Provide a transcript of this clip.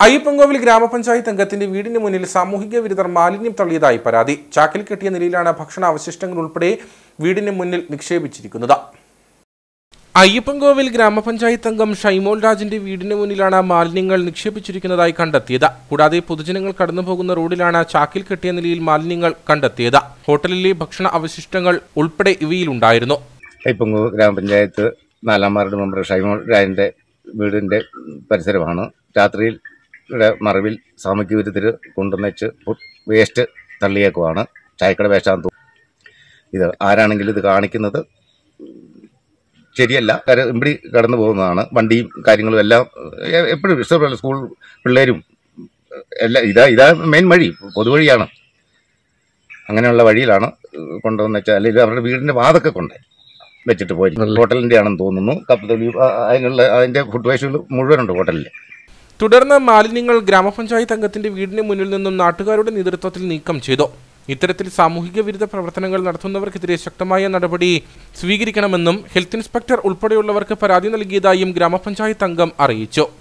അയ്യപ്പൻകോവിൽ ഗ്രാമപഞ്ചായത്ത് അംഗത്തിന്റെ വീടിന് മുന്നിൽ സാമൂഹിക വിരുദ്ധർ മാലിന്യം തള്ളിയതായി പരാതി ചാക്കിൽ കെട്ടിയ നിലയിലാണ് ഭക്ഷണ അവശിഷ്ടങ്ങൾ ഉൾപ്പെടെ വീടിന് മുന്നിൽ നിക്ഷേപിച്ചിരിക്കുന്നത് അയ്യപ്പൻകോവിൽ ഗ്രാമപഞ്ചായത്ത് അംഗം ഷൈമോൾ രാജിന്റെ വീടിന് മുന്നിലാണ് മാലിന്യങ്ങൾ നിക്ഷേപിച്ചിരിക്കുന്നതായി കണ്ടെത്തിയത് കൂടാതെ പൊതുജനങ്ങൾ കടന്നുപോകുന്ന റോഡിലാണ് ചാക്കിൽ കെട്ടിയ നിലയിൽ മാലിന്യങ്ങൾ കണ്ടെത്തിയത് ഹോട്ടലിലെ ഭക്ഷണ അവശിഷ്ടങ്ങൾ ഉൾപ്പെടെ ഇവയിലുണ്ടായിരുന്നു കൈപ്പങ്കു ഗ്രാമപഞ്ചായത്ത് നാലാം വാർഡ് മെമ്പർ ഷൈമോൾ രാജന്റെ വീടിന്റെ പരിസരമാണ് രാത്രിയിൽ ഇവിടെ മറവിൽ സാമൂഹ്യ വിരുദ്ധർ കൊണ്ടുവന്നിച്ച് ഫുഡ് വേസ്റ്റ് തള്ളിയേക്കുവാണ് ചായക്കട വേഷാന്ന് തോന്നുന്നു ഇത് ആരാണെങ്കിലും ഇത് കാണിക്കുന്നത് ശരിയല്ല കര ഇമ്പിടി കടന്നു പോകുന്നതാണ് വണ്ടിയും കാര്യങ്ങളും എല്ലാം എ- എപ്പോഴും ഇഷ്ടംപോലെ സ്കൂൾ പിള്ളേരും എല്ലാം ഇതാ ഇതാ മെയിൻ വഴി പൊതുവഴിയാണ് അങ്ങനെയുള്ള വഴിയിലാണ് കൊണ്ടുവന്ന് വെച്ചാൽ അല്ലെങ്കിൽ അവരുടെ വീടിന്റെ വാതൊക്കെ കൊണ്ട് വെച്ചിട്ട് പോയി ഹോട്ടലിന്റെ ആണെന്ന് തോന്നുന്നു കപ്പത്തൊലി ആ- അതിനുള്ള അതിന്റെ ഫുഡ് വേസ്റ്റുകൾ മുഴുവനുണ്ട് ഹോട്ടലിൽ തുടർന്ന് മാലിന്യങ്ങൾ ഗ്രാമപഞ്ചായത്ത് അംഗത്തിന്റെ വീടിന് മുന്നിൽ നിന്നും നാട്ടുകാരുടെ നേതൃത്വത്തിൽ നീക്കം ചെയ്തു ഇത്തരത്തിൽ സാമൂഹിക വിരുദ്ധ പ്രവർത്തനങ്ങൾ നടത്തുന്നവർക്കെതിരെ ശക്തമായ നടപടി സ്വീകരിക്കണമെന്നും ഹെൽത്ത് ഇൻസ്പെക്ടർ ഉൾപ്പെടെയുള്ളവർക്ക് പരാതി നൽകിയതായും ഗ്രാമപഞ്ചായത്ത് അംഗം അറിയിച്ചു